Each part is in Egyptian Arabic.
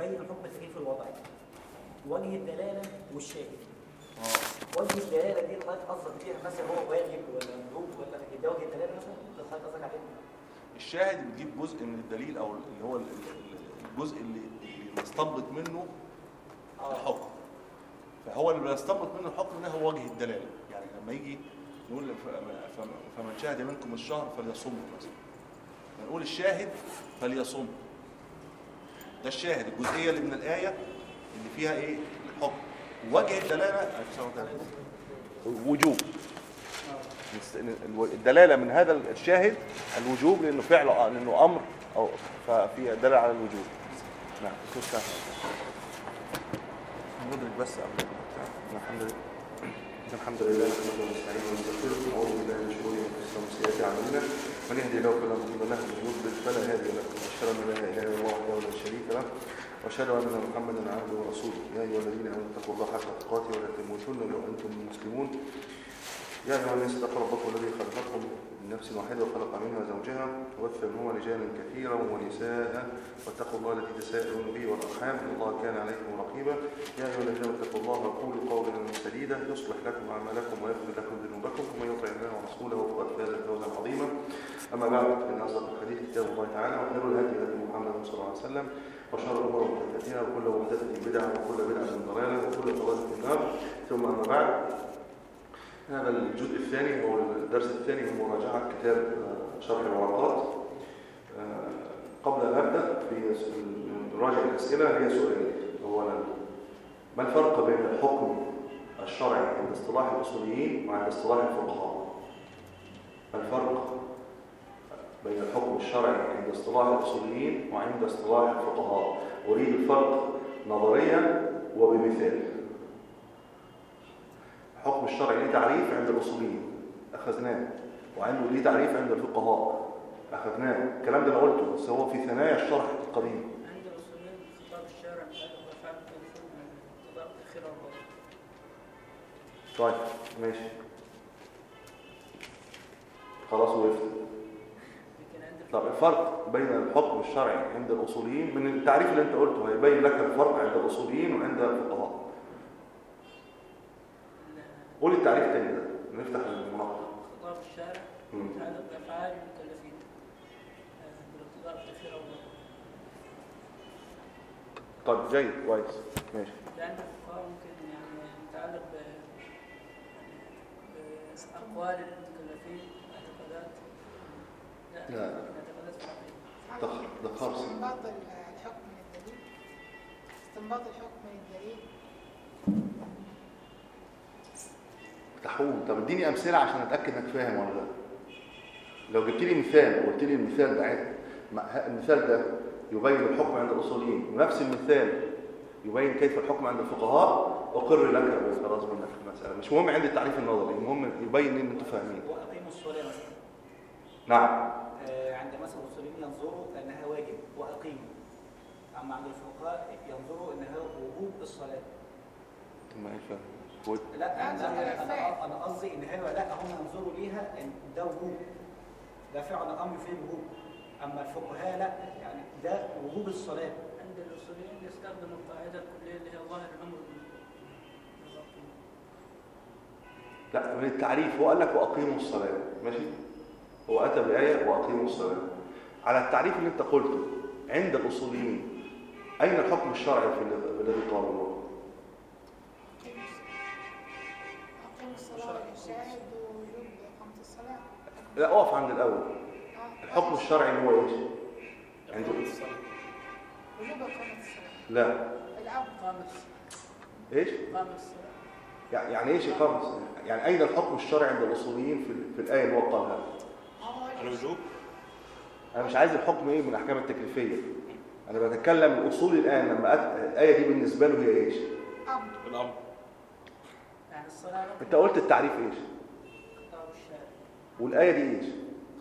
بين حكم التكليف الوضعي وجه الدلاله والشاهد وجه الدلاله دي اللي حضرتك قصدك فيها مثلا هو واجب ولا مندوب ولا ده وجه الدلاله مثلا اللي حضرتك قصدك عليه الشاهد بتجيب جزء من الدليل او اللي هو ال- ال- الجزء اللي اللي نستنبط منه الحكم فهو اللي بيستنبط منه الحكم ده هو وجه الدلاله يعني لما يجي نقول ف- ف- فمن شهد منكم الشهر فليصم مثلا نقول الشاهد فليصم ده الشاهد الجزئيه اللي من الايه اللي فيها ايه الحكم وجه الدلاله وجوب الدلاله من هذا الشاهد الوجوب لانه فعل لانه امر او ففي دلاله على الوجوب نعم استاذ ندرك بس قبل الحمد لله الحمد لله نحمده ونستعينه ونستغفره ونعوذ بالله من شرور انفسنا ومن سيئات اعمالنا من يهدي الله فلا مضل له ومن يضلل فلا هادي له واشهد ان لا اله الا الله وحده لا شريك له واشهد ان محمدا عبده ورسوله يا ايها الذين امنوا اتقوا الله حق تقاته ولا تموتن الا وانتم مسلمون يا ايها الناس اتقوا ربكم الذي خلقكم من نفس واحده وخلق منها زوجها وبث منهما رجالا كثيرا ونساء واتقوا الله الذي تساءلون به والارحام ان الله كان عليكم رقيبا يا ايها الذين اتقوا الله وقولوا قولا سديدا يصلح لكم اعمالكم ويغفر لكم ذنوبكم ومن يطع الله ورسوله فقد فاز فوزا عظيما اما بعد فان اصدق الحديث كتاب الله تعالى وخير الهدي هدي محمد صلى الله عليه وسلم وشر الامور محدثاتها وكل محدثه بدعه وكل بدعه ضلاله وكل ضلاله في النار ثم اما بعد هذا الجزء الثاني او الدرس الثاني من مراجعه كتاب آه، شرح الورقات آه، قبل ان ابدا في نراجع الاسئله هي سؤالين اولا ما الفرق بين الحكم الشرعي عند اصطلاح الاصوليين وعند اصطلاح الفقهاء ما الفرق بين الحكم الشرعي عند اصطلاح الاصوليين وعند اصطلاح الفقهاء اريد الفرق نظريا وبمثال الحكم الشرعي ليه تعريف عند الاصوليين اخذناه وعنده ليه تعريف عند الفقهاء اخذناه الكلام ده انا قلته بس هو في ثنايا الشرح القديم عند الاصوليين خطاب الشارع مش عارف هو فعل التليفون خطاب تاخير الرد طيب ماشي خلاص وقفت لكن عند طب الفرق بين الحكم الشرعي عند الاصوليين من التعريف اللي انت قلته هيبين لك الفرق عند الاصوليين وعند الفقهاء قول التعريف تاني ده نفتح المناقشه خطاب الشارع مم. متعلق بافعال المكلفين آه، بالاقتضاء تاخير الرد طيب جيد كويس ماشي ده عند الفقهاء ممكن يعني متعلق ب يعني باقوال المكلفين اعتقادات لا لا. اعتقادات فقهية ده ده خرص استنباط الحكم من الدليل استنباط الحكم من الدليل تحوم طب اديني امثله عشان اتاكد انك فاهم ولا لا لو جبت لي مثال وقلت لي المثال ده عادي ما- ه- المثال ده يبين الحكم عند الاصوليين ونفس المثال يبين كيف الحكم عند الفقهاء اقر لك خلاص منك المساله مش مهم عندي التعريف النظري المهم يبين ان انتوا فاهمين واقيموا الصلاه مثلا نعم آه، عند مثلا المسلمين ينظروا انها واجب واقيموا اما عند الفقهاء ينظروا انها وجوب الصلاه ما فاهم و- لا أنظر انا إلى الفعل. انا انا قصدي ان هي لا هم ينظروا ليها ان ده وجوب ده فعل امر فيه وجوب اما الفقهاء لا يعني ده وجوب الصلاه عند الاصوليين يستخدم القاعده الكليه اللي هي ظاهر الامر بالظبط لا من التعريف هو قال لك واقيموا الصلاه ماشي هو اتى بايه واقيموا الصلاه على التعريف اللي انت قلته عند الاصوليين اين الحكم الشرعي في الذي- الذي قالوا أقيم الصلاة الشاهد ووجوب إقامة الصلاة لا اقف عند الاول آه. الحكم الشرعي اللي هو ايش عنده وجوب إقامة الصلاة لا الأول قامت ايش قامت الصلاه يع- يعني ايش اقامه الصلاة؟ يعني اين الحكم الشرعي عند الاصوليين في, في الايه اللي هو قالها هو واجب. الوجوب انا مش عايز الحكم ايه من الاحكام التكليفيه انا بتكلم الاصول الان لما أت... الايه دي بالنسبه له هي ايش أمر الامر يعني الصلاه ركن انت قلت التعريف ايش خطاب الشارع والايه دي ايش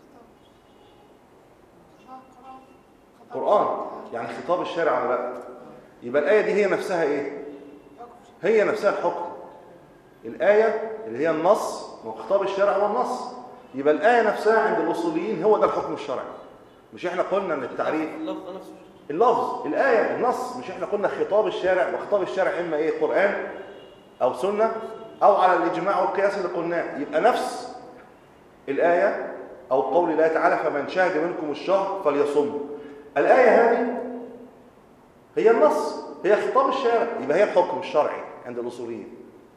خطاب قرآن خطاب قران شرع. يعني خطاب الشارع ولا لا يبقى الايه دي هي نفسها ايه حكم شرع. هي نفسها الحكم الآية اللي هي النص وخطاب الشرع والنص يبقى الآية نفسها عند الأصوليين هو ده الحكم الشرعي مش احنا قلنا ان التعريف اللفظ نفسه اللفظ الآية النص مش احنا قلنا خطاب الشارع وخطاب الشارع إما إيه قرآن أو سنة أو على الإجماع والقياس اللي قلناه يبقى نفس الآية أو قول الله تعالى فمن شهد منكم الشهر فليصم الآية هذه هي النص هي خطاب الشارع يبقى هي الحكم الشرعي عند الأصوليين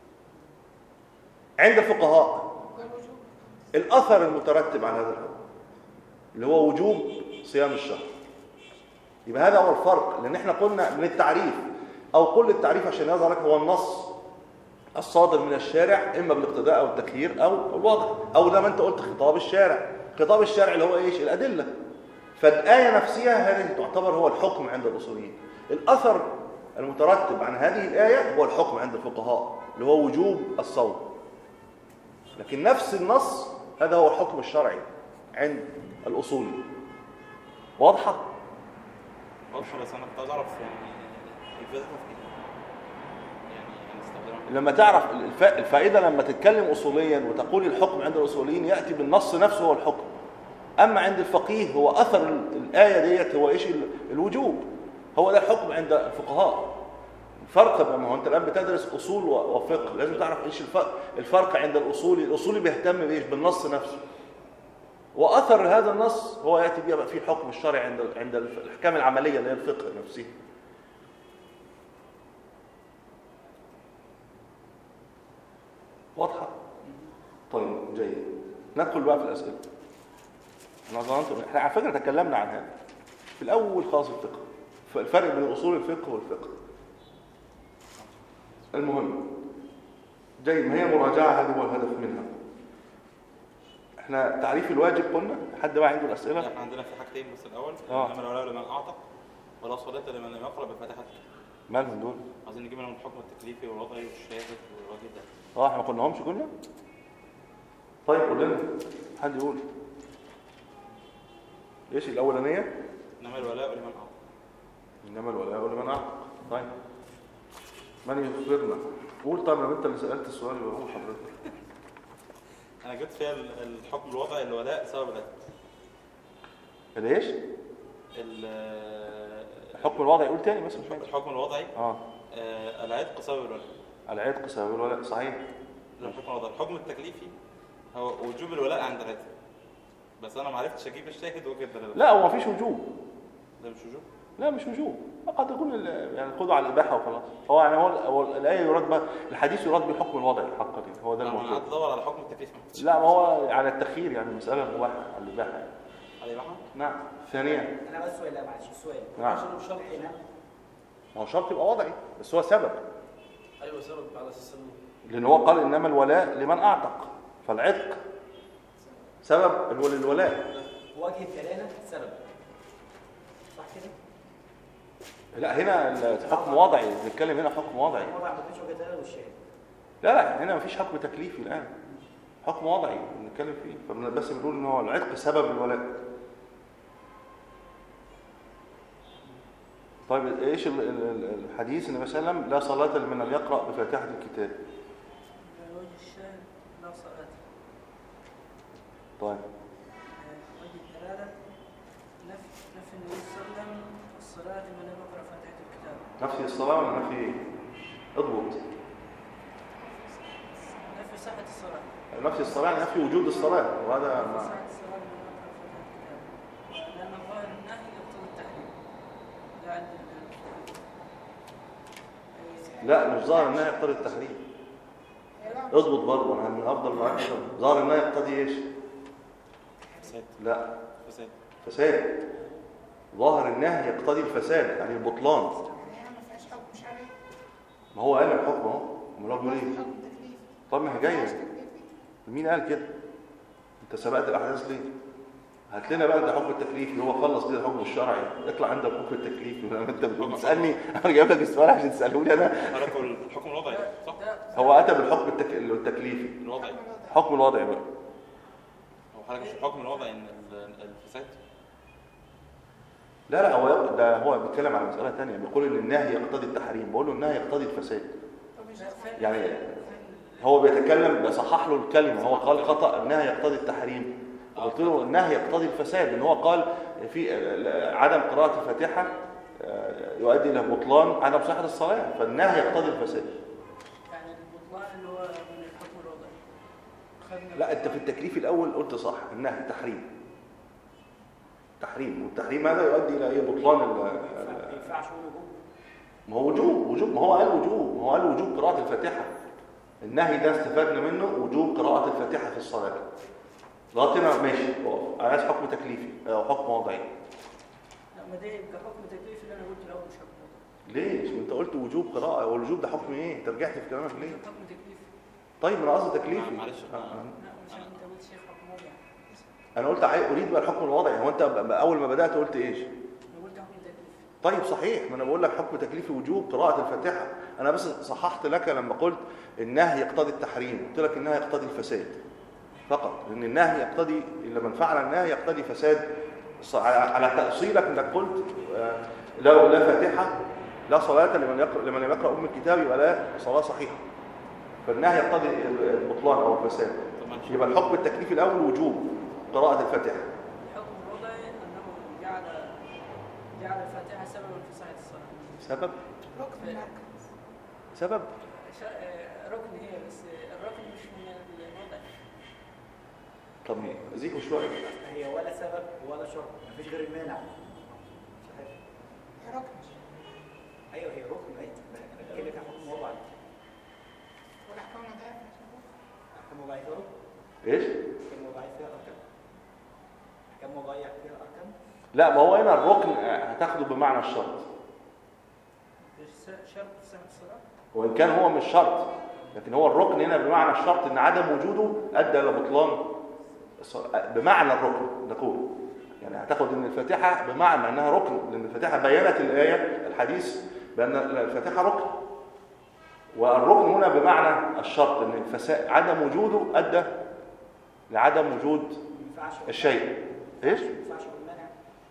عند الفقهاء والوجوب الأثر المترتب على هذا الحكم اللي هو وجوب صيام الشهر يبقى هذا هو الفرق لأن احنا قلنا من التعريف أو كل التعريف عشان يظهر لك هو النص الصادر من الشارع إما بالاقتداء أو التكيير أو الوضع أو زي ما أنت قلت خطاب الشارع خطاب الشارع اللي هو إيش الأدلة فالآية نفسها هذه تعتبر هو الحكم عند الأصوليين الأثر المترتب عن هذه الآية هو الحكم عند الفقهاء اللي هو وجوب الصوم لكن نفس النص هذا هو الحكم الشرعي عند الأصولي واضحة؟ واضحة بس انا كنت عايز اعرف يعني افادتها في ايه؟ يعني نستخدمها لما تعرف الف- الفائدة لما تتكلم أصوليا وتقول الحكم عند الأصوليين يأتي بالنص نفسه هو الحكم أما عند الفقيه هو أثر ال- الآية ديت هو إيش ال- الوجوب هو ده الحكم عند الفقهاء الفرق بقى ما هو أنت الآن بتدرس أصول و- وفقه لازم تعرف إيش الفرق الفرق عند الأصولي الأصولي بيهتم بإيش بالنص نفسه وأثر هذا النص هو يأتي بيه فيه الحكم الشرعي عند عند الف- الأحكام العملية اللي هي الفقه نفسه واضحة؟ طيب جيد ندخل بقى في الأسئلة أنا ظننت احنا على فكرة تكلمنا عنها في الأول خالص الفقه الفرق بين أصول الفقه والفقه المهم جيد ما هي مراجعة هذا هو الهدف منها احنا تعريف الواجب قلنا حد بقى عنده الأسئلة احنا عندنا في حاجتين بس الاول آه. انما الولاء لمن اعتق ولا صلاة لمن لم يقرأ بفاتحة الكتاب مالهم دول عايزين نجيب منهم الحكم التكليفي والوضعي والشاهد والواجب ده اه احنا ما قلناهمش قلنا طيب قول لنا حد يقول ايش الاولانيه انما الولاء لمن اعتق انما الولاء لمن اعتق طيب من يخبرنا قول طيب لو انت اللي سالت السؤال يبقى قول حضرتك انا جبت فيها ال- الحكم الوضعي الولاء سبب العتق الايش ال- الحكم الوضعي قول تاني بس مش فاهم الحكم الوضعي اه آه، العتق سبب الولاء العتق سبب الولاء صحيح ده الحكم الوضعي الحكم التكليفي هو وجوب الولاء عند العتق بس انا ما عرفتش اجيب الشاهد وجه الدلاله لا هو مفيش وجوب ده مش وجوب لا مش وجوب قد يكون ال- يعني خذوا على الاباحه وخلاص هو يعني هو هو الايه يراد بها الحديث يراد بالحكم الوضعي حقا يعني هو ده انا الموجود قعدت ادور على حكم التكليف ما لقيتش. لا ما هو على التخيير يعني المساله مباحه على الاباحه يعني. علي بحر نعم ثانيا انا بس سؤال لا معلش السؤال نعم. عشان الشرط هنا ما هو شرط يبقى وضعي بس هو سبب ايوه سبب على اساس انه لان هو قال انما الولاء لمن اعتق فالعتق سبب هو للولاء وجه الدلاله سبب صح كده؟ لا هنا الحكم وضعي بنتكلم هنا حكم وضعي الوضع ما فيش وجه الدلاله والشاهد لا لا هنا مفيش حكم تكليفي الان حكم وضعي بنتكلم فيه فبن- بس بنقول ان هو العتق سبب الولاء طيب ايش ال- ال- ال- الحديث النبي صلى الله عليه وسلم لا صلاه لمن لم يقرا بفاتحه الكتاب وجه الشاهد لا صلاة طيب وجه الدلالة نفي نفي النبي صلى الله عليه وسلم الصلاة من لم يقرأ فاتحة الكتاب نفي الصلاه ولا نفي ايه اضبط نفي صحة الصلاة نفي الصلاه يعني نفي وجود الصلاه وهذا نفي ما صحة الصلاة من لم يقرأ فاتحة الكتاب لأن ظاهر النهي يقتضي التحريم لا عند ال- لا مش ظاهر انها يقتضي التحريم اضبط برضه انا من افضل ما يحصل ظاهر انها يقتضي ايش فساد لا فساد فساد ظاهر النهي يقتضي الفساد يعني البطلان يعني ما فيهاش حكم شرعي ما هو قال الحكم اهو امال هو بيقول ايه حكم تكليفي طب ما هي ما فيهاش جايه تكليفي مين قال كده انت سبقت الاحداث ليه هات لنا بقى ده حكم التكليف اللي هو خلص كده الحكم الشرعي اطلع عندك حكم التكليف لما انت بتقول بتسالني انا جايب لك السؤال عشان تساله لي انا حضرتك الحكم الوضعي صح؟ ده هو اتى بالحكم التك... التكليفي الوضعي حكم الوضع بقى هو حضرتك مش الحكم الوضعي ان ال- الفساد لا لا هو ده هو بيتكلم على مساله ثانيه بيقول ان النهي يقتضي التحريم بقول له النهي يقتضي الفساد طب مش فين- يعني فين- هو بيتكلم بصحح له الكلمه هو قال خطا النهي يقتضي التحريم قلت له النهي يقتضي الفساد ان هو قال في عدم قراءه الفاتحه آه، يؤدي الى بطلان عدم صحه الصلاه فالنهي يقتضي الفساد يعني البطلان اللي هو من الحكم الوضعي خدنا لا انت في التكليف الاول قلت صح النهي تحريم تحريم والتحريم هذا يؤدي الى ايه بطلان ال- ما ال- ينفعش نقول وجوب ما هو وجوب وجوب ما هو قال وجوب ما هو قال وجوب قراءة الفاتحة النهي ده استفدنا منه وجوب قراءة الفاتحة في الصلاة لغاية هنا ماشي اقف. انا عايز حكم تكليفي او حكم وضعي لا ما ده يبقى حكم تكليفي اللي انا قلت الاول مش حكم وضعي ليش؟ ما انت قلت وجوب قراءة والوجوب ده حكم ايه؟ انت رجعت في كلامك ليه؟ حكم تكليفي طيب انا قصدي تكليفي معلش. آه، آه. لا مش انت قلت شيخ حكم وضعي انا قلت عاي- اريد بقى الحكم الوضعي هو انت ب- اول ما بدأت قلت ايش؟ انا قلت حكم تكليفي طيب صحيح ما انا بقول لك حكم تكليفي وجوب قراءة الفاتحة انا بس صححت لك لما قلت النهي يقتضي التحريم قلت لك النهي يقتضي الفساد فقط لان النهي يقتضي الا من فعل النهي يقتضي فساد ص- على على تأصيلك انك قلت آه، لا لا فاتحة لا صلاة لمن يقرأ لمن لم يقرأ ام الكتاب يبقى لا صلاة صحيحة فالنهي يقتضي البطلان او الفساد طب ما نشوف. يبقى الحكم التكليفي الاول وجوب قراءة الفاتحة الحكم الوضعي انه جعل جعل الفاتحه سببا في صحه الصلاه سبب ركن مركز سبب شا- آه، ركن هي بس الركن مش من الوضع طب زيكوا شوية هي ولا سبب ولا شرط مفيش غير المانع صحيح ركن ايوه هي ركن ايوه انا بتكلم عن حكم وضعي والاحكام الوضعيه احكام وضعي فيها ركن ايش؟ احكام وضعي فيها اركان احكام وضعي فيها اركان لا ما هو هنا الركن هتاخده بمعنى الشرط ش- شرط صحه الصلاه وان كان هو مش شرط لكن هو الركن هنا بمعنى الشرط ان عدم وجوده ادى الى بطلان الصلاة. بمعنى الركن نقول يعني هتاخد ان الفاتحه بمعنى انها ركن لان الفاتحه بينت الايه الحديث بان الفاتحه ركن والركن هنا بمعنى الشرط ان الفساد عدم وجوده ادى لعدم وجود ما ينفعش الشيء ايش ما ينفعش اقول مانع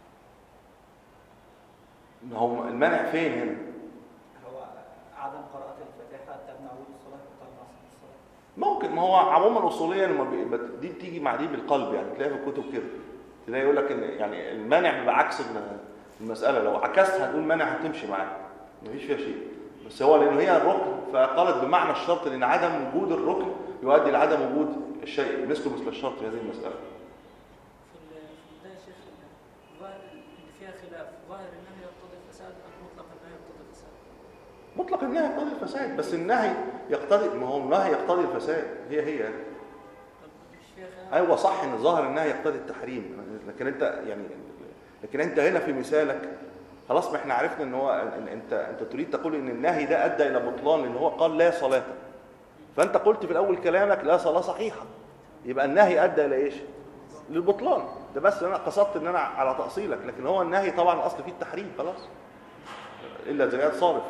ما هو المنع فين هنا هو عدم قراءة الفاتحة تمنع وجود الصلاة وتمنع صحة الصلاة ممكن ما هو عموما اصوليا لما بي- بت- دي بتيجي مع دي بالقلب يعني تلاقيها في الكتب كده تلاقي يقول لك ان يعني المانع بيبقى عكس ال- المساله لو عكست هتقول مانع هتمشي معاه مفيش فيها شيء بس هو لان هي الركن فقالت بمعنى الشرط لان عدم وجود الركن يؤدي لعدم وجود الشيء مثله مثل الشرط في هذه المساله في ال- في ده يا شيخ الظاهر ان فيها خلاف ظاهر انه يقتضي الفساد ام مطلق انه يقتضي الفساد مطلق النهي يقتضي الفساد بس النهي يقتضي ما هو النهي يقتضي الفساد هي هي طب مش فيها خلاف ايوه صح ان ظاهر النهي يقتضي التحريم لكن انت يعني لكن انت هنا في مثالك خلاص ما احنا عرفنا ان هو إن انت انت تريد تقول ان النهي ده ادى الى بطلان لان هو قال لا صلاه فانت قلت في الاول كلامك لا صلاه صحيحه يبقى النهي ادى الى ايش للبطلان ده بس انا قصدت ان انا على تاصيلك لكن هو النهي طبعا الاصل فيه التحريم خلاص الا زياد صارف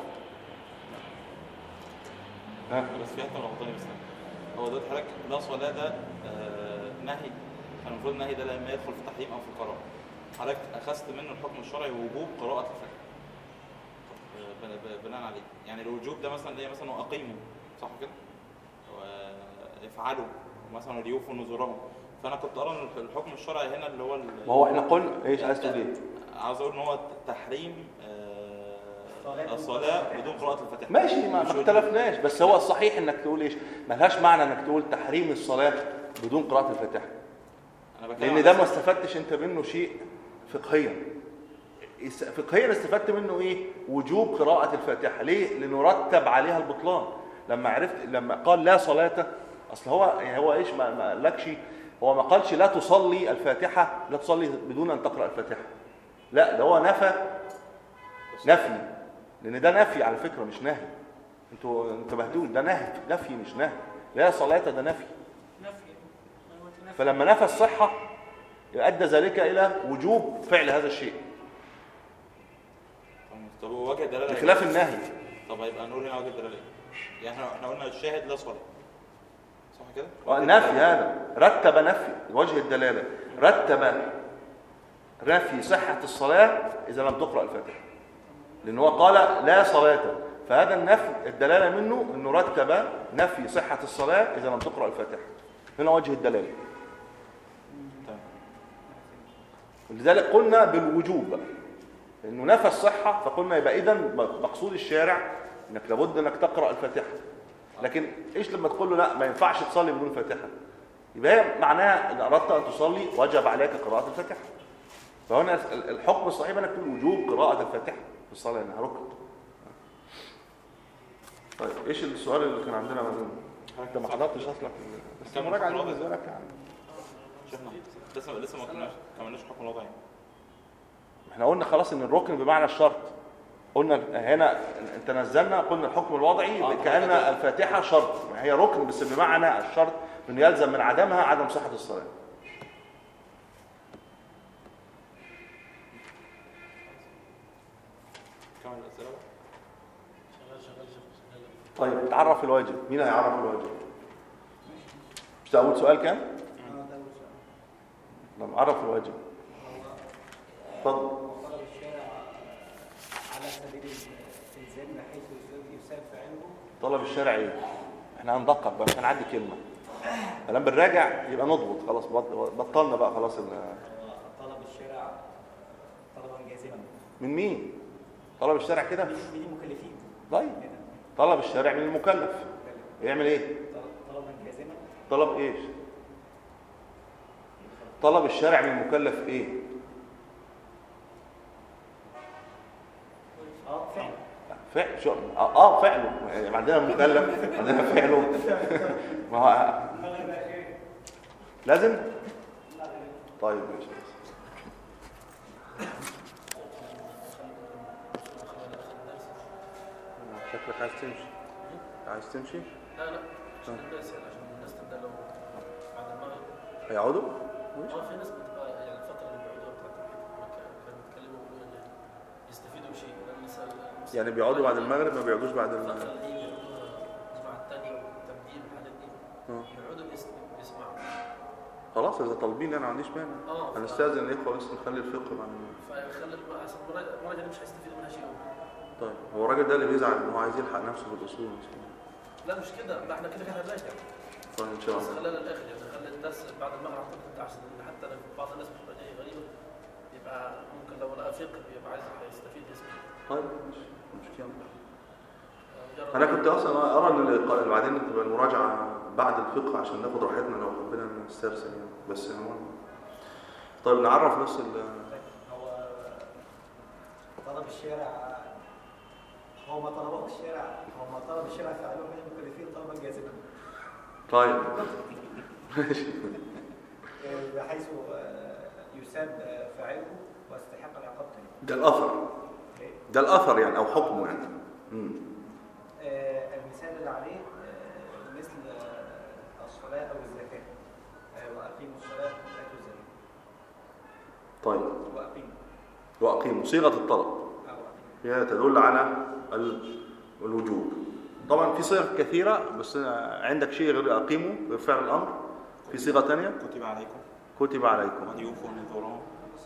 ها بس في حته غلطاني بس هو دلوقتي حضرتك لا صلاه ده آه، نهي كان المفروض النهي ده لما يدخل في التحريم او في القراءه حضرتك اخذت منه الحكم الشرعي وجوب قراءه الفاتحه آه، بن- ب- بناء عليه يعني الوجوب ده مثلا اللي هي مثلا واقيموا صح كده وافعلوا مثلا وليوفوا نذورهم فانا كنت ارى ان الحكم الشرعي هنا اللي هو ال- ما هو احنا قلنا ايش عايز تقول ايه عاوز اقول ان هو تحريم آه، الصلاه بدون قراءه الفاتحه ماشي ما مش ما وجوب. اختلفناش بس هو الصحيح انك تقول ايش ملهاش معنى انك تقول تحريم الصلاه بدون قراءه الفاتحه انا بتكلم لان عن ده ما استفدتش انت منه شيء فقهيا اس- فقهيا استفدت منه ايه وجوب قراءه الفاتحه ليه لانه رتب عليها البطلان لما عرفت لما قال لا صلاه اصل هو يعني هو ايش ما ما قالكش هو ما قالش لا تصلي الفاتحه لا تصلي بدون ان تقرا الفاتحه لا ده هو نفى نفي لان ده نفي على فكره مش نهي انتوا انتبهتوش ده نهي نفي مش نهي لا صلاه ده نفي نفي انا قلت نفي فلما نفى الصحة أدى ذلك إلى وجوب فعل هذا الشيء طب هو وجه الدلاله بخلاف النهي طب هيبقى نقول هنا وجه الدلاله ايه؟ يعني احنا احنا قلنا الشاهد لا صلاه صح كده؟ النفي هذا رتب نفي وجه الدلالة رتب نفي صحة الصلاة إذا لم تقرأ الفاتحة لأن هو قال لا صلاة فهذا النفي الدلالة منه أنه رتب نفي صحة الصلاة إذا لم تقرأ الفاتحة هنا وجه الدلالة تمام ولذلك قلنا بالوجوب بقى لانه نفى الصحه فقلنا يبقى اذا مقصود الشارع انك لابد انك تقرا الفاتحه لكن ايش لما تقول له لا ما ينفعش تصلي بدون فاتحه يبقى هي معناها ان اردت ان تصلي وجب عليك قراءه الفاتحه فهنا الحكم الصحيح انك تقول وجوب قراءه الفاتحه في الصلاه انها ركن طيب ايش السؤال اللي كان عندنا بعدين انت ما حضرتش اصلا بس كمل المراجعه الحكم دي الوضعي. بالنسبه لك يعني شفنا لسه لسه ما كناش ما عملناش حكم الوضعي احنا قلنا خلاص ان الركن بمعنى الشرط قلنا هنا انت نزلنا قلنا الحكم الوضعي آه، كأن الفاتحة. الفاتحة شرط هي ركن بس بمعنى الشرط انه يلزم من عدمها عدم صحة الصلاة كمل الاسئله بقى. شغال شغال شغال طيب تعرف الواجب مين هيعرف الواجب مش ده اول سؤال كان طب عرف الواجب اتفضل طلب الشارع على سبيل الالزام بحيث يساب فعله طلب الشارع ايه احنا هندقق بقى مش هنعدي كلمة لما بنراجع يبقى نضبط خلاص بط- بطلنا بقى خلاص ال- طلب الشارع طلبا جازما من مين طلب الشارع كده من من المكلفين طيب طلب الشارع من المكلف يعمل ايه طلب- طلبا جازما طلب ايش طلب الشارع من المكلف ايه اه فعلا فعل شو اه آه، فعله يعني عندنا مكلف عندنا فعله ما هو لازم طيب ماشي شكلك عايز تمشي عايز تمشي لا لا عشان الناس يعني عشان الناس تبدا لو بعد المغرب هيقعدوا اه في ناس بتبقى يعني الفتره اللي بيقعدوها بتاعت الحكم كانوا بيتكلموا ويقولوا ان يستفيدوا شيء لان مثلا يعني بيقعدوا بعد المغرب ما بيقعدوش بعد الفتره ال... اللي هي بيقعدوها الجمعه الثانيه والتبديل والحاجات دي آه. بيقعدوا بيس- بيسمعوا خلاص اذا طالبين انا ما عنديش مانع اه هنستاذن الاخوه بس نخلي الفقه بعد فيخلي الم- أصل المراجعه المراجعة دي مش هيستفيدوا منها شيء طيب هو الراجل ده اللي بيزعل ان هو عايز يلحق نفسه في الاصول مش كده؟ لا مش كده ما احنا كده كده هنراجع طيب ان شاء بس الله خلينا للاخر يعني خلي الدرس بعد المغرب اعتقد انت عشان حتى لو بعض الناس بتبقى جايه غريبه يبقى ممكن لو لقى فقه يبقى عايز يستفيد يسمع طيب مش مشكله مجرد انا كنت اصلا ارى ان اللقاء- اللي بعدين تبقى المراجعه بعد الفقه عشان ناخد راحتنا لو حبينا نسترسل يعني بس هو طيب نعرف بس ال- هو طلب الشارع هو ما طلبه الشارع هو ما طلب الشارع فعله من المكلفين طلبا جازما طيب ماشي آه، بحيث آه، يساب آه، فاعله ويستحق العقاب تاني ده الاثر ده الاثر يعني او حكمه يعني مم. آه، المثال اللي عليه آه، مثل آه، الصلاة أو الزكاة آه، وأقيموا الصلاة وآتوا الزكاة طيب وأقيموا واقيموا صيغه الطلب أو أقيموا هي تدل على ال- الوجوب طبعا في صيغ كثيره بس عندك شيء غير اقيموا غير فعل الامر في صيغه ثانيه كتب عليكم كتب عليكم ومن يوفوا نذورهم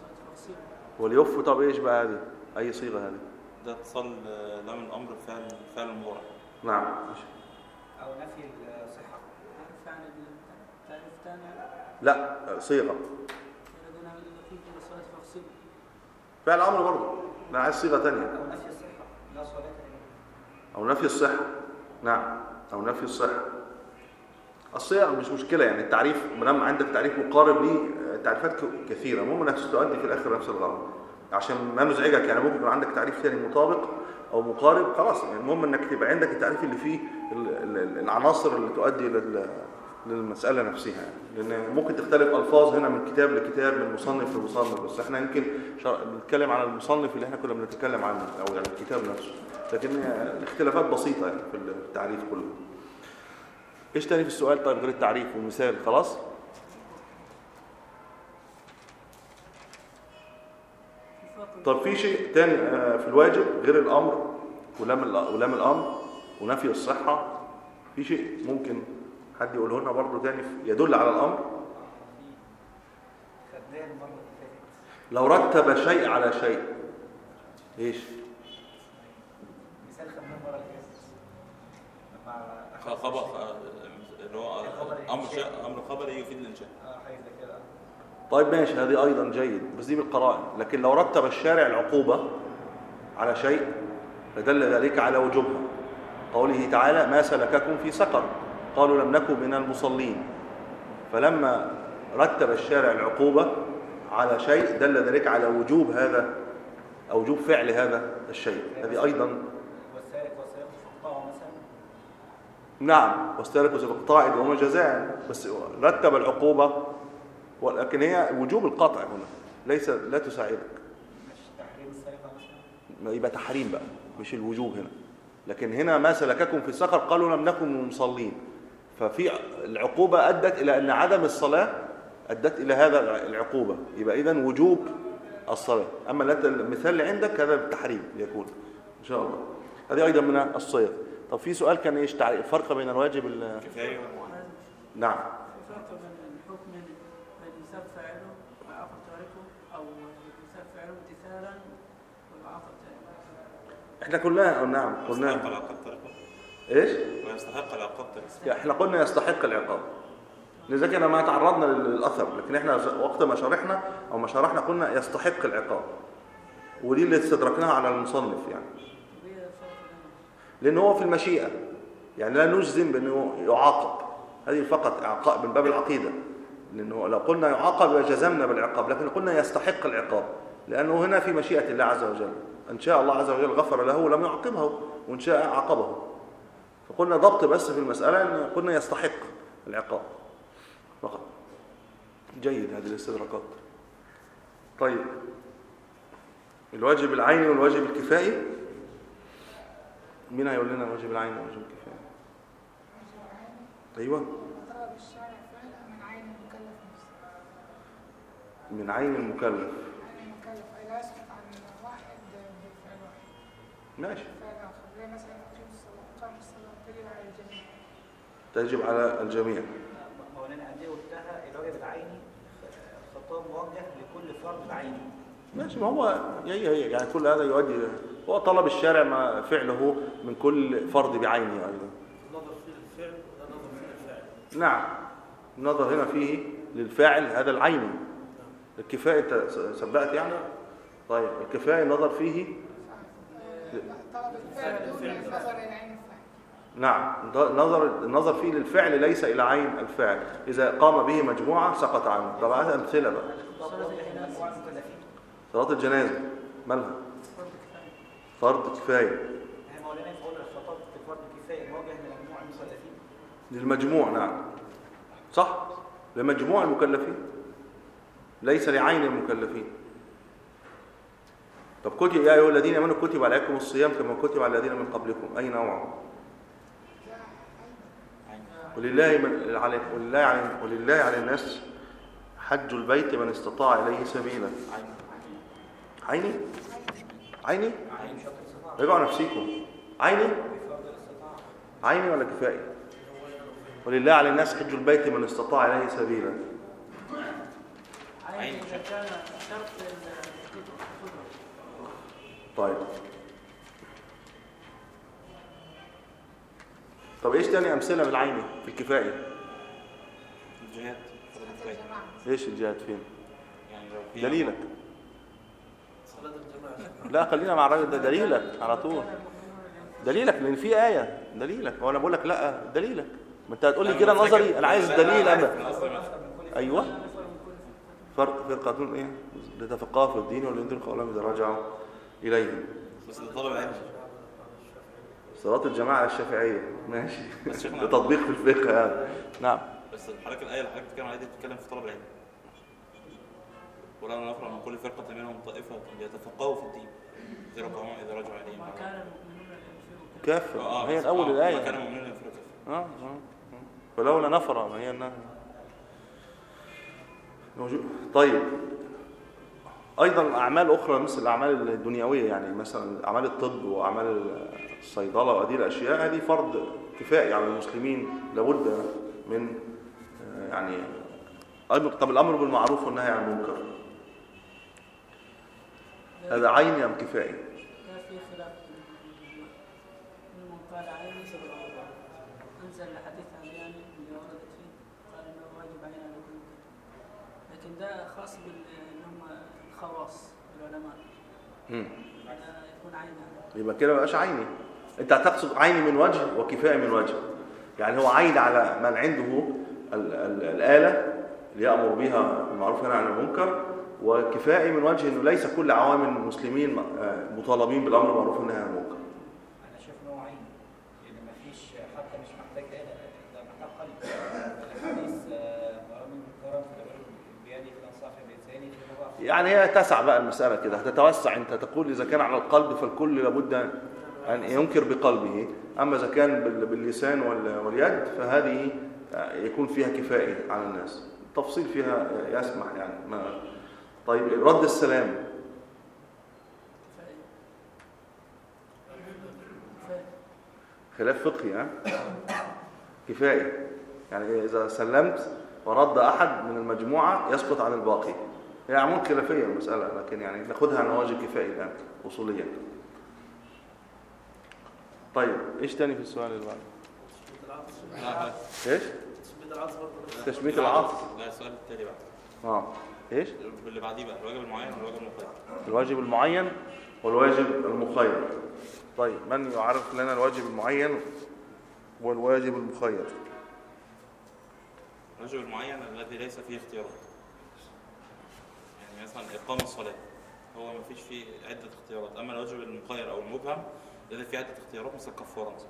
واليوف طب ايش بقى هذه اي صيغه هذه ده اتصال آه، لام الامر فعل فعل المضارع نعم ماشي. أو نفي الصحة تعرف عن التعريف الثاني لا صيغه الذين يقيمون الصلاة فاغسلوا فعل امر برضه انا عايز صيغه ثانيه أو نفي الصحة لا صلاة إلا او نفي الصحه نعم او نفي الصحه الصيغ مش مشكله يعني التعريف ما دام عندك تعريف مقارب ليه آه، تعريفات ك- كثيره المهم انك تؤدي في الاخر نفس الغرض عشان ما نزعجك يعني ممكن يكون عندك تعريف ثاني مطابق او مقارب خلاص يعني المهم انك تبقى عندك التعريف اللي فيه ال- ال- العناصر اللي تؤدي لل للمسألة نفسها يعني لأن ممكن تختلف ألفاظ هنا من كتاب لكتاب من مصنف لمصنف بس احنا يمكن شر- بنتكلم على المصنف اللي احنا كنا بنتكلم عنه أو يعني الكتاب نفسه لكن هي الاختلافات بسيطة يعني في التعريف كله ايش تاني في السؤال طيب غير التعريف والمثال خلاص في فرق طب في شيء تاني آه، في الواجب غير الأمر ولام الأ- ولام الأمر ونفي الصحة في شيء ممكن حد يقوله لنا برضه تاني في- يدل على الأمر خدناها المرة اللي فاتت لو رتب شيء على شيء ايش مثال خدناه المرة اللي فاتت مع خ- خبر آه، اللي هو الخبر آه، امر الإنشائي. شيء امر خبري يفيد الانشاء اه حاجة زي كده طيب ماشي هذه ايضا جيد بس دي بالقرائن لكن لو رتب الشارع العقوبة على شيء فدل ذلك على وجوبها قوله تعالى ما سلككم في سقر قالوا لم نكن من المصلين فلما رتب الشارع العقوبة على شيء دل ذلك على وجوب هذا أو وجوب فعل هذا الشيء هذه أيضا والسارق والسارق فاقطعوا مثلا نعم واستهلكوا سبق قطاع وما جزاء بس رتب العقوبة ولكن هي وجوب القطع هنا ليس لا تساعدك مش تحريم السرقه مثلا ما يبقى تحريم بقى مش الوجوب هنا لكن هنا ما سلككم في السقر قالوا لم نكن من المصلين ففي العقوبة أدت إلى أن عدم الصلاة أدت إلى هذا العقوبة يبقى إذن وجوب الصلاة أما لا- المثال اللي عندك هذا بالتحريم يكون إن شاء الله هذه أيضا من الصيغ طب في سؤال كان إيش تعريف الفرق بين الواجب ال- كفايه نعم في فرق بين الحكم بين الإنسان فاعله وآخر تاركه أو الإنسان فاعله امتثالا والآخر تاركه احنا قلنا نعم يستحق قلنا العقاب تركه ايش ويستحق العقاب تركه احنا قلنا يستحق العقاب لذلك انا ما تعرضنا للاثر لكن احنا وقت ما شرحنا او ما شرحنا قلنا يستحق العقاب ودي اللي استدركناها على المصنف يعني وهي الفرق بين لان هو في المشيئه يعني لا نجزم بانه يعاقب هذه فقط اعقاب من باب العقيده لانه لو قلنا يعاقب يبقى جزمنا بالعقاب لكن قلنا يستحق العقاب لانه هنا في مشيئه الله عز وجل ان شاء الله عز وجل غفر له ولم يعاقبه وان شاء عاقبه فقلنا ضبط بس في المساله ان قلنا يستحق العقاب فقط جيد هذه الاستدراكات طيب الواجب العيني والواجب الكفائي مين هيقول لنا الواجب العيني والواجب الكفائي ايوه طلب الشارع فعل من عين المكلف نفسه من عين المكلف عين المكلف أي لا يسقط عن واحد بفعل واحد ماشي فعل آخر زي مثلا تقيم الصلاة قام الصلاة تجب على الجميع تجب على الجميع مولانا عندي قلتها الواجب العيني خطاب موجه لكل فرد بعينه ماشي ما هو هي هي يعني كل هذا يؤدي هو طلب الشارع ما فعله من كل فرد بعينه ايضا النظر فيه للفعل ولا نظر فيه للفاعل نعم النظر هنا فيه للفاعل هذا العيني الكفاية انت سبقت يعني طيب الكفاية النظر فيه طلب الفعل دون النظر إلى عين الفاعل نعم نظر النظر فيه للفعل ليس إلى عين الفاعل إذا قام به مجموعة سقط عنه طبعا هذا أمثلة بقى صلاة الجنازة والمكلفين صلاة الجنازة مالها فرض كفاية فرض كفاية هي مولانا يقول الخطاب في فرض كفاية موجه لمجموع المكلفين للمجموع نعم صح لمجموع المكلفين ليس لعين المكلفين طب كتب يا أيها الذين آمنوا كتب عليكم الصيام كما كتب على الذين من قبلكم أي نوع ولله من على ولله على ولله على الناس حج البيت من استطاع إليه سبيلا عيني عيني عين شرط الاستطاعة رجعوا نفسيكم عيني بفرض الاستطاعة عيني ولا كفائي ولله على الناس حج البيت من استطاع إليه سبيلا عين عين إذا كان شرط القدرة طيب طب ايش تاني امثله بالعيني في الكفائي الجهاد فرض صلاة كفايه الجماعة ايش الجهاد فين يعني لو في دليلك صلاة الجماعة لا خلينا مع الراجل ده دليلك على طول دليلك لان في ايه دليلك وانا بقول لك لا دليلك ما انت هتقول لي كده نظري انا عايز دليل اما ايوه فرق فرقه ايه لتفقهوا في الدين ولينذروا قولهم اذا رجعوا اليهم بس ده طلب العلم صلاه الجماعه الشافعيه ماشي بس شيخنا- ده تطبيق في الفقه هذا نعم بس الحركه الايه اللي حضرتك بتتكلم عليها دي بتتكلم في طلب العلم ولا نفرح من كل فرقه منهم طائفه ليتفقهوا في الدين غير قوم اذا رجعوا اليهم ما كان المؤمنون لينفروا كافر آه، هي بس- الاول آه، الايه ما كان المؤمنون ينفروا كافر اه اه فلولا نفر ما هي انها موجود طيب ايضا اعمال اخرى مثل الاعمال الدنيويه يعني مثلا اعمال الطب واعمال الصيدله وهذه الاشياء هذه فرض كفائي على المسلمين لابد من آه، يعني أمر طب الامر بالمعروف والنهي عن المنكر هذا عيني ام كفائي ده في خلاف منهم قال عيني انزل الحديث عن يعني اللي وردت فيه قال انه واجب علينا على كل مسلم لكن ده خاص بال اللي هم الخواص العلماء مم. أنا يكون عين يبقى كده ما بقاش عيني انت هتقصد عيني من وجه وكفايه من وجه يعني هو عين على من عنده ال ال الاله اللي يامر بها بالمعروف والنهي عن المنكر وكفائي من وجه انه ليس كل عوام المسلمين آه، مطالبين بالامر بالمعروف والنهي عن المنكر انا شايف ان هو عين لان مفيش حتى مش محتاج آلة ده محتاج قلب الحديث آه، من كرم بيدي كده صاحب بلساني في مضاعف يعني هي تسع بقى المسألة كده هتتوسع انت تقول إذا كان على القلب فالكل لابد أن ينكر بقلبه أما إذا كان بال- باللسان وال- واليد فهذه يكون فيها كفاية على الناس التفصيل فيها يسمح يعني ما طيب رد السلام كفاية كفاية خلاف فقهي ها كفاية يعني إذا سلمت ورد أحد من المجموعة يسقط عن الباقي هي عمود خلافية المسألة لكن يعني ناخدها على وجه كفائي الآن أصوليا طيب إيش تاني في السؤال اللي بعده؟ تثبيت العطس لا لا إيش؟ تثبيت العطس برضه تشميت العطف لا السؤال التالي بقى اه ايش اللي بعديه بقى الواجب المعين والواجب المقيد الواجب المعين والواجب المخير طيب من يعرف لنا الواجب المعين والواجب المخير الواجب المعين الذي ليس فيه اختيارات يعني مثلا إقام الصلاة هو ما فيش فيه عدة اختيارات أما الواجب المخير أو المبهم الذي فيه عدة اختيارات مثل الكفارة مثلا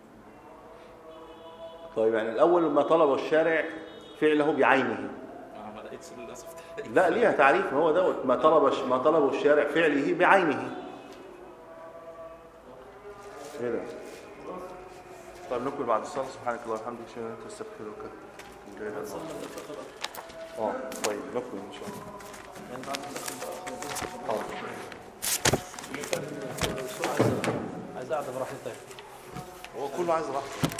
طيب يعني الاول ما طلب الشارع فعله بعينه أنا ما لقيتش للأسف تعريف. لا ليها تعريف ما هو دوت ما طلب ما طلبه الشارع فعله بعينه ايه ده طيب نكمل بعد الصلاه سبحانك اللهم وبحمدك اشهد ان لا اله الا انت استغفرك واتوب اليك صلى الفقه الأكبر. اه طيب نكمل ان شاء الله يعني بعد الفقه حاضر الأكبر. عايز عايز قاعده براحتي طيب هو كله عايز راحته